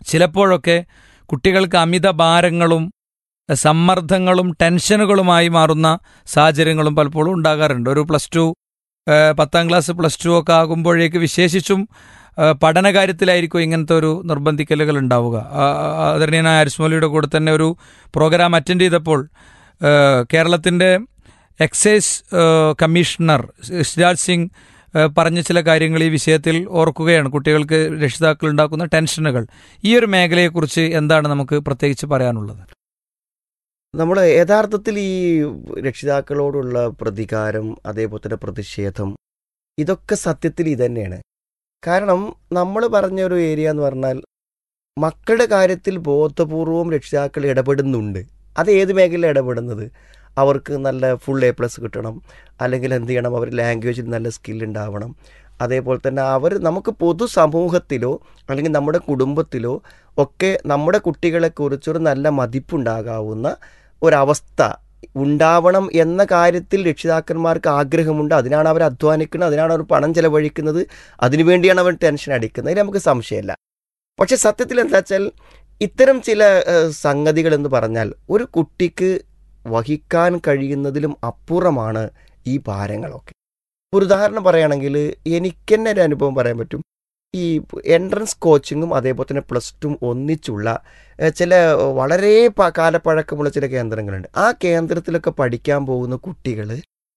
ചിലപ്പോഴൊക്കെ കുട്ടികൾക്ക് അമിത ഭാരങ്ങളും സമ്മർദ്ദങ്ങളും ടെൻഷനുകളുമായി മാറുന്ന സാഹചര്യങ്ങളും പലപ്പോഴും ഉണ്ടാകാറുണ്ട് ഒരു പ്ലസ് ടു പത്താം ക്ലാസ് പ്ലസ് ടു ഒക്കെ ആകുമ്പോഴേക്ക് വിശേഷിച്ചും ആ, പഠനകാര്യത്തിലായിരിക്കും ഇങ്ങനത്തെ ഒരു നിർബന്ധിക്കലുകൾ ഉണ്ടാവുക ആ, ആ, ആദരണീയനായ അരിസ്മോലിയുടെ കൂടെ തന്നെ ഒരു പ്രോഗ്രാം അറ്റൻഡ് ചെയ്തപ്പോൾ ആ, കേരളത്തിൻ്റെ എക്സൈസ് ആ, കമ്മീഷണർ സിരാജ് സിംഗ് ആ, പറഞ്ഞ ചില കാര്യങ്ങൾ ഈ വിഷയത്തിൽ ഓർക്കുകയാണ് കുട്ടികൾക്ക് രക്ഷിതാക്കൾ ഉണ്ടാക്കുന്ന ടെൻഷനുകൾ ഈ ഒരു മേഖലയെക്കുറിച്ച് എന്താണ് നമുക്ക് പ്രത്യേകിച്ച് പറയാനുള്ളത് നമ്മൾ യഥാർത്ഥത്തിൽ ഈ രക്ഷിതാക്കളോടുള്ള പ്രതികാരം അതേപോലെ തന്നെ പ്രതിഷേധം ഇതൊക്കെ സത്യത്തിൽ ഇതന്നെയാണ് കാരണം നമ്മൾ പറഞ്ഞ ഒരു ഏരിയ എന്ന് പറഞ്ഞാൽ മക്കളുടെ കാര്യത്തിൽ ബോധപൂർവം രക്ഷിതാക്കൾ ഇടപെടുന്നുണ്ട് അത് ഏത് മേഖലയിലാണ് ഇടപെടുന്നത് അവർക്ക് നല്ല ഫുൾ എ പ്ലസ് കിട്ടണം അല്ലെങ്കിൽ എന്ത് ചെയ്യണം അവർ ലാംഗ്വേജിൽ നല്ല സ്കിൽ ഉണ്ടാവണം അതേപോലെ തന്നെ അവർ നമുക്ക് പൊതുസമൂഹത്തിലോ അല്ലെങ്കിൽ നമ്മുടെ കുടുംബത്തിലോ ഒക്കെ നമ്മുടെ കുട്ടികളെക്കുറിച്ചൊരു നല്ല മതിപ്പുണ്ടാകാവുന്ന ഒരവസ്ഥ ഉണ്ടാവണം എന്ന കാര്യത്തിൽ രക്ഷിതാക്കന്മാർക്ക് ആഗ്രഹമുണ്ട് അതിനാണ് അവർ അധ്വാനിക്കുന്നത് അതിനാണ് അവർ പണം ചെലവഴിക്കുന്നത് അതിനുവേണ്ടിയാണ് അവർ ടെൻഷൻ അടിക്കുന്നത് അതിൽ നമുക്ക് സംശയമില്ല പക്ഷെ സത്യത്തിൽ എന്താ വെച്ചാൽ ഇത്തരം ചില ഏഹ്, സംഗതികൾ എന്ന് പറഞ്ഞാൽ ഒരു കുട്ടിക്ക് വഹിക്കാൻ കഴിയുന്നതിലും അപ്പുറമാണ് ഈ ഭാരങ്ങളൊക്കെ ഒരു ഉദാഹരണം പറയുകയാണെങ്കിൽ എനിക്ക് തന്നെ ഒരു അനുഭവം പറയാൻ പറ്റും ഈ എൻട്രൻസ് കോച്ചിങ്ങും അതേപോലെ തന്നെ പ്ലസ് ടും ഒന്നിച്ചുള്ള ഏഹ്, ചില വളരെ പ- കാലപ്പഴക്കമുള്ള ചില കേന്ദ്രങ്ങളുണ്ട് ആ കേന്ദ്രത്തിലൊക്കെ പഠിക്കാൻ പോകുന്ന കുട്ടികൾ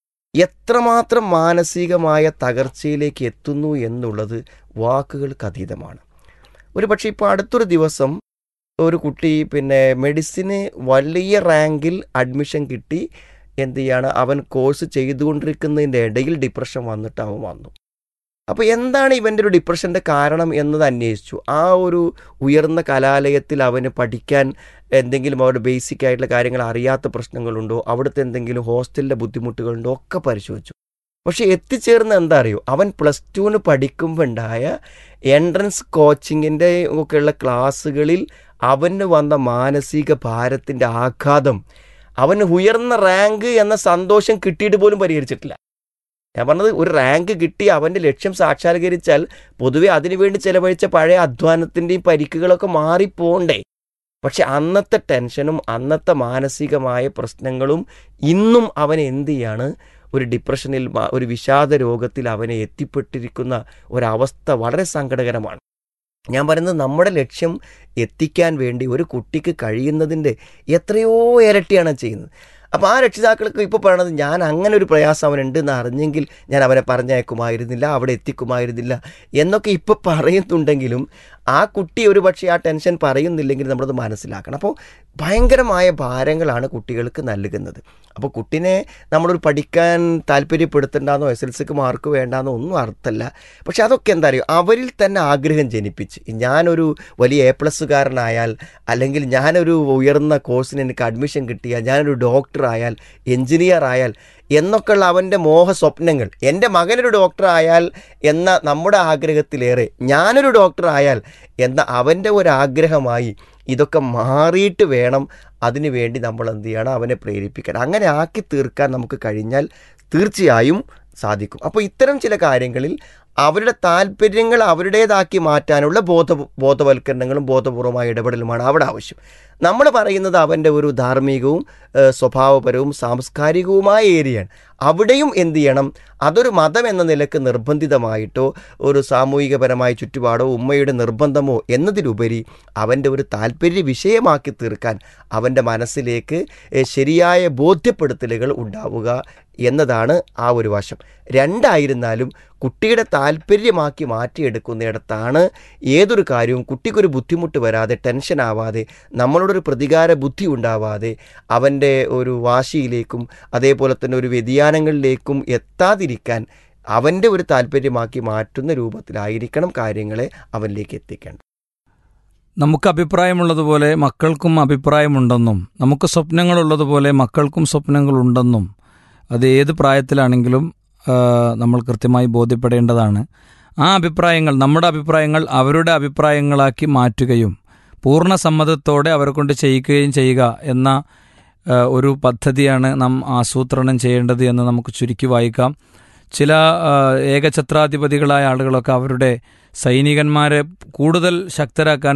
എത്രമാത്രം മാനസികമായ തകർച്ചയിലേക്ക് എത്തുന്നു എന്നുള്ളത് വാക്കുകൾക്ക് അതീതമാണ് ഒരു പക്ഷേ ഇപ്പോൾ അടുത്തൊരു ദിവസം ഒരു കുട്ടി പിന്നെ മെഡിസിന് വലിയ റാങ്കിൽ അഡ്മിഷൻ കിട്ടി എന്ത് ചെയ്യാണ് അവൻ കോഴ്സ് ചെയ്തുകൊണ്ടിരിക്കുന്നതിൻ്റെ ഇടയിൽ ഡിപ്രഷൻ വന്നിട്ട് അവൻ വന്നു അപ്പോൾ എന്താണ് ഇവൻ്റെ ഒരു ഡിപ്രഷൻ്റെ കാരണം എന്നത് അന്വേഷിച്ചു ആ ഒരു ഉയർന്ന കലാലയത്തിൽ അവന് പഠിക്കാൻ എന്തെങ്കിലും അവരുടെ ബേസിക് ആയിട്ടുള്ള കാര്യങ്ങൾ അറിയാത്ത പ്രശ്നങ്ങളുണ്ടോ അവിടുത്തെ എന്തെങ്കിലും ഹോസ്റ്റലിലെ ബുദ്ധിമുട്ടുകളുണ്ടോ ഒക്കെ പരിശോധിച്ചു പക്ഷെ എത്തിച്ചേർന്ന് എന്താ അറിയോ അവൻ പ്ലസ് ടുവിന് പഠിക്കുമ്പോൾ ഉണ്ടായ എൻട്രൻസ് കോച്ചിങ്ങിൻ്റെ ഒക്കെയുള്ള ക്ലാസ്സുകളിൽ അവന് വന്ന മാനസിക ഭാരത്തിൻ്റെ ആഘാതം അവന് ഉയർന്ന റാങ്ക് എന്ന സന്തോഷം കിട്ടിയിട്ട് പോലും പരിഹരിച്ചിട്ടില്ല ഞാൻ പറഞ്ഞത് ഒരു റാങ്ക് കിട്ടി അവൻ്റെ ലക്ഷ്യം സാക്ഷാത്കരിച്ചാൽ പൊതുവെ അതിനുവേണ്ടി ചെലവഴിച്ച പഴയ അധ്വാനത്തിൻ്റെയും പരിക്കുകളൊക്കെ മാറിപ്പോണ്ടേ പക്ഷെ അന്നത്തെ ടെൻഷനും അന്നത്തെ മാനസികമായ പ്രശ്നങ്ങളും ഇന്നും അവൻ എന്ത് ചെയ്യാണ് ഒരു ഡിപ്രഷനിൽ മ- ഒരു വിഷാദ രോഗത്തിൽ അവനെ എത്തിപ്പെട്ടിരിക്കുന്ന ഒരവസ്ഥ വളരെ സങ്കടകരമാണ് ഞാൻ പറയുന്നത് നമ്മുടെ ലക്ഷ്യം എത്തിക്കാൻ വേണ്ടി ഒരു കുട്ടിക്ക് കഴിയുന്നതിൻ്റെ എത്രയോ ഇരട്ടിയാണ് ചെയ്യുന്നത് അപ്പോൾ ആ രക്ഷിതാക്കൾക്ക് ഇപ്പോൾ പറയണത് ഞാൻ അങ്ങനെ ഒരു പ്രയാസം അവനുണ്ടെന്ന് അറിഞ്ഞെങ്കിൽ ഞാൻ അവനെ പറഞ്ഞയക്കുമായിരുന്നില്ല അവിടെ എത്തിക്കുമായിരുന്നില്ല എന്നൊക്കെ ഇപ്പോൾ പറയുന്നുണ്ടെങ്കിലും ആ കുട്ടി ഒരു പക്ഷേ ആ ടെൻഷൻ പറയുന്നില്ലെങ്കിൽ നമ്മളത് മനസ്സിലാക്കണം അപ്പോൾ ഭയങ്കരമായ ഭാരങ്ങളാണ് കുട്ടികൾക്ക് നൽകുന്നത് അപ്പോൾ കുട്ടിനെ നമ്മളൊരു പഠിക്കാൻ താല്പര്യപ്പെടുത്തണ്ടെന്നോ എസ് എൽ സിക്ക് മാർക്ക് വേണ്ടാന്നോ ഒന്നും അർത്ഥമല്ല പക്ഷെ അതൊക്കെ എന്താ അറിയോ അവരിൽ തന്നെ ആഗ്രഹം ജനിപ്പിച്ച് ഞാനൊരു വലിയ എ പ്ലസ്സുകാരനായാൽ അല്ലെങ്കിൽ ഞാനൊരു ഉയർന്ന കോഴ്സിന് എനിക്ക് അഡ്മിഷൻ കിട്ടിയാൽ ഞാനൊരു ഡോക്ടർ ആയാൽ എഞ്ചിനീയർ ആയാൽ എന്നൊക്കെയുള്ള അവൻ്റെ മോഹ സ്വപ്നങ്ങൾ എൻ്റെ മകനൊരു ഡോക്ടർ ആയാൽ എന്ന നമ്മുടെ ആഗ്രഹത്തിലേറെ ഞാനൊരു ഡോക്ടർ ആയാൽ എന്ന അവൻ്റെ ഒരു ആഗ്രഹമായി ഇതൊക്കെ മാറിയിട്ട് വേണം അതിനു വേണ്ടി നമ്മൾ എന്ത് ചെയ്യണം അവനെ പ്രേരിപ്പിക്കാൻ അങ്ങനെ ആക്കി തീർക്കാൻ നമുക്ക് കഴിഞ്ഞാൽ തീർച്ചയായും സാധിക്കും അപ്പോൾ ഇത്തരം ചില കാര്യങ്ങളിൽ അവരുടെ താല്പര്യങ്ങൾ അവരുടേതാക്കി മാറ്റാനുള്ള ബോധ ബോധവൽക്കരണങ്ങളും ബോധപൂർവമായ ഇടപെടലുമാണ് അവിടെ ആവശ്യം നമ്മൾ പറയുന്നത് അവൻ്റെ ഒരു ധാർമ്മികവും ഏഹ്, സ്വഭാവപരവും സാംസ്കാരികവുമായ ഏരിയയാണ് അവിടെയും എന്ത് ചെയ്യണം അതൊരു മതം എന്ന നിലക്ക് നിർബന്ധിതമായിട്ടോ ഒരു സാമൂഹികപരമായ ചുറ്റുപാടോ ഉമ്മയുടെ നിർബന്ധമോ എന്നതിലുപരി അവൻ്റെ ഒരു താല്പര്യ വിഷയമാക്കി തീർക്കാൻ അവൻ്റെ മനസ്സിലേക്ക് ഏഹ്, ശരിയായ ബോധ്യപ്പെടുത്തലുകൾ ഉണ്ടാവുക എന്നതാണ് ആ ഒരു വശം രണ്ടായിരുന്നാലും കുട്ടിയുടെ താല്പര്യമാക്കി മാറ്റിയെടുക്കുന്നിടത്താണ് ഏതൊരു കാര്യവും കുട്ടിക്കൊരു ബുദ്ധിമുട്ട് വരാതെ ടെൻഷൻ ആവാതെ നമ്മളോടൊരു പ്രതികാര ബുദ്ധി ഉണ്ടാവാതെ അവൻ്റെ ഒരു വാശിയിലേക്കും അതേപോലെ തന്നെ ഒരു വ്യതിയാനങ്ങളിലേക്കും എത്താതിരിക്കാൻ അവൻ്റെ ഒരു താല്പര്യമാക്കി മാറ്റുന്ന രൂപത്തിലായിരിക്കണം കാര്യങ്ങളെ അവനിലേക്ക് എത്തിക്കേണ്ടത് നമുക്ക് അഭിപ്രായമുള്ളതുപോലെ മക്കൾക്കും അഭിപ്രായമുണ്ടെന്നും നമുക്ക് സ്വപ്നങ്ങളുള്ളതുപോലെ മക്കൾക്കും സ്വപ്നങ്ങളുണ്ടെന്നും അത് ഏത് പ്രായത്തിലാണെങ്കിലും ആ, നമ്മൾ കൃത്യമായി ബോധ്യപ്പെടേണ്ടതാണ് ആ അഭിപ്രായങ്ങൾ നമ്മുടെ അഭിപ്രായങ്ങൾ അവരുടെ അഭിപ്രായങ്ങളാക്കി മാറ്റുകയും പൂർണ്ണ സമ്മതത്തോടെ അവരെ കൊണ്ട് ചെയ്യിക്കുകയും ചെയ്യുക എന്ന ആ, ഒരു പദ്ധതിയാണ് നാം ആസൂത്രണം ചെയ്യേണ്ടത് എന്ന് നമുക്ക് ചുരുക്കി വായിക്കാം ചില ആ, ഏകഛത്രാധിപതികളായ ആളുകളൊക്കെ അവരുടെ സൈനികന്മാരെ കൂടുതൽ ശക്തരാക്കാൻ